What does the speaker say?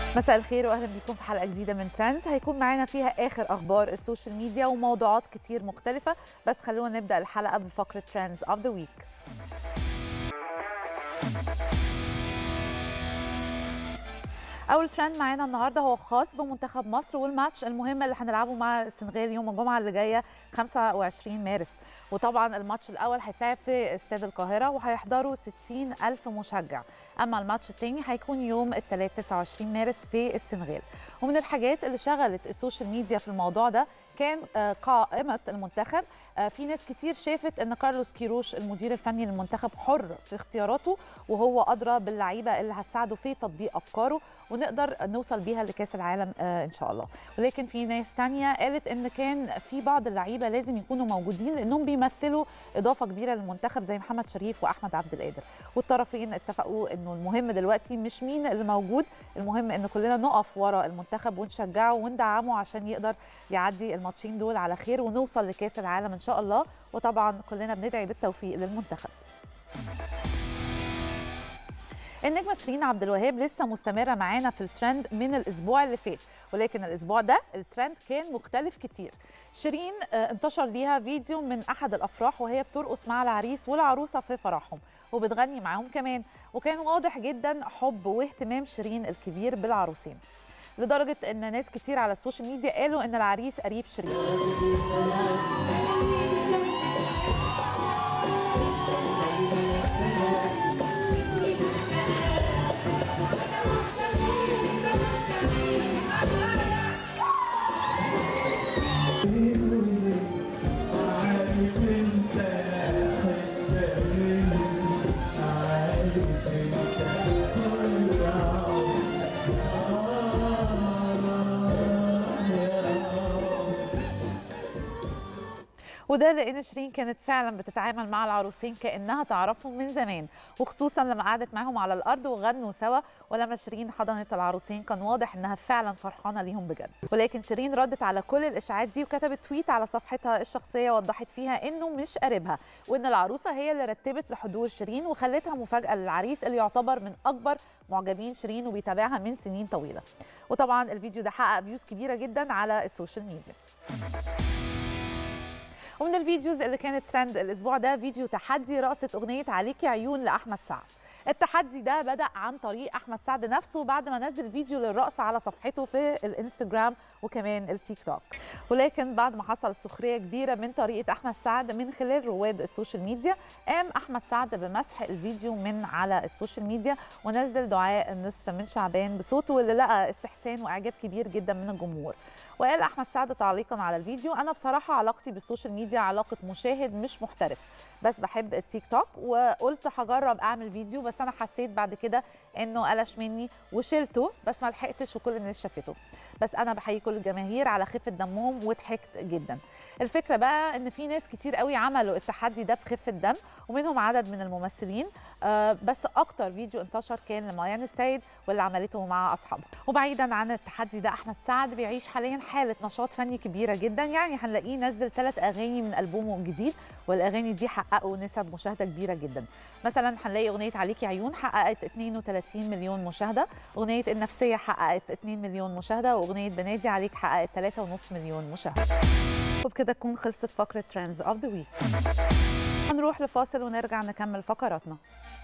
مساء الخير واهلا بكم في حلقه جديده من ترندز هيكون معانا فيها اخر اخبار السوشيال ميديا وموضوعات كتير مختلفه بس خلونا نبدا الحلقه بفقره ترندز اوف ذا ويك اول ترند معانا النهارده هو خاص بمنتخب مصر والماتش المهم اللي هنلعبه مع السنغال يوم الجمعه اللي جايه 25 مارس وطبعا الماتش الاول هيتلعب في استاد القاهره وهيحضروا 60 الف مشجع اما الماتش الثاني هيكون يوم الثلاث 29 مارس في السنغال ومن الحاجات اللي شغلت السوشيال ميديا في الموضوع ده كان قائمة المنتخب في ناس كتير شافت ان كارلوس كيروش المدير الفني للمنتخب حر في اختياراته وهو ادرى باللعيبه اللي هتساعده في تطبيق افكاره ونقدر نوصل بيها لكاس العالم ان شاء الله ولكن في ناس تانية قالت ان كان في بعض اللعيبه لازم يكونوا موجودين لانهم بيمثلوا اضافه كبيره للمنتخب زي محمد شريف واحمد عبد القادر والطرفين اتفقوا انه المهم دلوقتي مش مين اللي موجود المهم ان كلنا نقف ورا المنتخب ونشجعه وندعمه عشان يقدر يعدي الماتشين دول على خير ونوصل لكاس العالم ان شاء الله وطبعا كلنا بندعي بالتوفيق للمنتخب النجمة شيرين عبد الوهاب لسه مستمرة معانا في الترند من الأسبوع اللي فات ولكن الأسبوع ده الترند كان مختلف كتير شيرين انتشر ليها فيديو من أحد الأفراح وهي بترقص مع العريس والعروسة في فرحهم وبتغني معاهم كمان وكان واضح جدا حب واهتمام شيرين الكبير بالعروسين لدرجة أن ناس كتير على السوشيال ميديا قالوا أن العريس قريب شيرين وده لان شيرين كانت فعلا بتتعامل مع العروسين كانها تعرفهم من زمان وخصوصا لما قعدت معاهم على الارض وغنوا سوا ولما شيرين حضنت العروسين كان واضح انها فعلا فرحانه ليهم بجد ولكن شيرين ردت على كل الاشاعات دي وكتبت تويت على صفحتها الشخصيه وضحت فيها انه مش قريبها وان العروسه هي اللي رتبت لحضور شيرين وخلتها مفاجاه للعريس اللي يعتبر من اكبر معجبين شيرين وبيتابعها من سنين طويله وطبعا الفيديو ده حقق فيوز كبيره جدا على السوشيال ميديا ومن الفيديوز اللي كانت ترند الاسبوع ده فيديو تحدي رقصه اغنيه عليكي عيون لاحمد سعد التحدي ده بدا عن طريق احمد سعد نفسه بعد ما نزل فيديو للرقص على صفحته في الانستجرام وكمان التيك توك ولكن بعد ما حصل سخريه كبيره من طريقه احمد سعد من خلال رواد السوشيال ميديا قام احمد سعد بمسح الفيديو من على السوشيال ميديا ونزل دعاء النصف من شعبان بصوته اللي لقى استحسان واعجاب كبير جدا من الجمهور وقال احمد سعد تعليقا على الفيديو انا بصراحه علاقتي بالسوشيال ميديا علاقه مشاهد مش محترف بس بحب التيك توك وقلت هجرب اعمل فيديو بس انا حسيت بعد كده انه قلش مني وشلته بس ما لحقتش وكل الناس شافته بس انا بحيي كل الجماهير على خفه دمهم وضحكت جدا الفكره بقى ان في ناس كتير قوي عملوا التحدي ده بخفه دم ومنهم عدد من الممثلين آه بس اكتر فيديو انتشر كان لميان السيد واللي عملته مع اصحابها وبعيدا عن التحدي ده احمد سعد بيعيش حاليا حاله نشاط فني كبيره جدا يعني هنلاقيه نزل ثلاث اغاني من البومه الجديد والاغاني دي حققوا نسب مشاهده كبيره جدا مثلا هنلاقي اغنيه عليكي عيون حققت 32 مليون مشاهده اغنيه النفسيه حققت 2 مليون مشاهده واغنيه بنادي عليك حققت 3.5 مليون مشاهده وبكده تكون خلصت فقره ترندز اوف ذا ويك هنروح لفاصل ونرجع نكمل فقراتنا